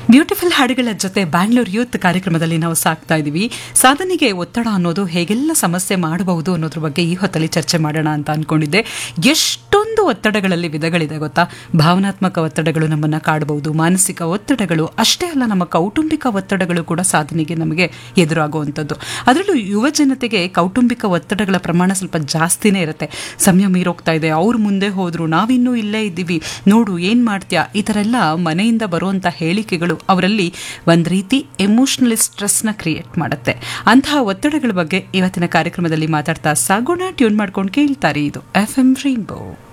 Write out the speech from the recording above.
beautiful ಹಾಡುಗಳ ಜೊತೆ Bangalore youth ಕಾರ್ಯಕ್ರಮದಲ್ಲಿ ನಾವು ಸಾಕ್ತಾ ಇದ್ದೀವಿ ಸಾಧನೆಗೆ ಒತ್ತಡ ಅನ್ನೋದು ಹೇಗೆಲ್ಲ ಸಮಸ್ಯೆ ಮಾಡಬಹುದು ಅನ್ನೋದ್ರ ಬಗ್ಗೆ ಈ ಹೊತ್ತಲ್ಲಿ ಚರ್ಚೆ ಮಾಡೋಣ ಅಂತ ಅನ್ಕೊಂಡಿದ್ದೆ ಎಷ್ಟೊಂದು ಒತ್ತಡಗಳಲ್ಲಿ ವಿಧಗಳಿದೆ ಗೊತ್ತಾ ಭಾವನಾತ್ಮಕ ಒತ್ತಡಗಳು ನಮ್ಮನ್ನ ಕಾಡಬಹುದು ಮಾನಸಿಕ ಒತ್ತಡಗಳು ಅಷ್ಟೇ ಅಲ್ಲ ನಮ್ಮ ಕೌಟುಂಬಿಕ ಒತ್ತಡಗಳು ಕೂಡ ಸಾಧನೆಗೆ ನಮಗೆ ಎದುರಾಗುವಂಥದ್ದು ಅದರಲ್ಲೂ ಯುವ ಜನತೆಗೆ ಕೌಟುಂಬಿಕ ಒತ್ತಡಗಳ ಪ್ರಮಾಣ ಸ್ವಲ್ಪ ಜಾಸ್ತಿನೇ ಇರುತ್ತೆ ಸಮಯ ಮೀರೋಗ್ತಾ ಇದೆ ಅವ್ರು ಮುಂದೆ ಹೋದ್ರು ನಾವಿನ್ನೂ ಇಲ್ಲೇ ಇದ್ದೀವಿ ನೋಡು ಏನ್ ಮಾಡ್ತೀಯಾ ಈ ಥರ ಎಲ್ಲ ಮನೆಯಿಂದ ಬರುವಂಥ ಹೇಳಿಕೆಗಳು ಅವರಲ್ಲಿ ಒಂದು ರೀತಿ ಎಮೋಷನಲ್ ಸ್ಟ್ರೆಸ್ನ ಕ್ರಿಯೇಟ್ ಮಾಡುತ್ತೆ ಅಂತಹ ಒತ್ತಡಗಳ ಬಗ್ಗೆ ಇವತ್ತಿನ ಕಾರ್ಯಕ್ರಮದಲ್ಲಿ ಮಾತಾಡ್ತಾ ಸಾಗೋಣ ಟ್ಯೂನ್ ಮಾಡ್ಕೊಂಡು ಕೇಳ್ತಾರೆ ಇದು ಎಫ್ ಎಂ ರೈನ್ಬೋ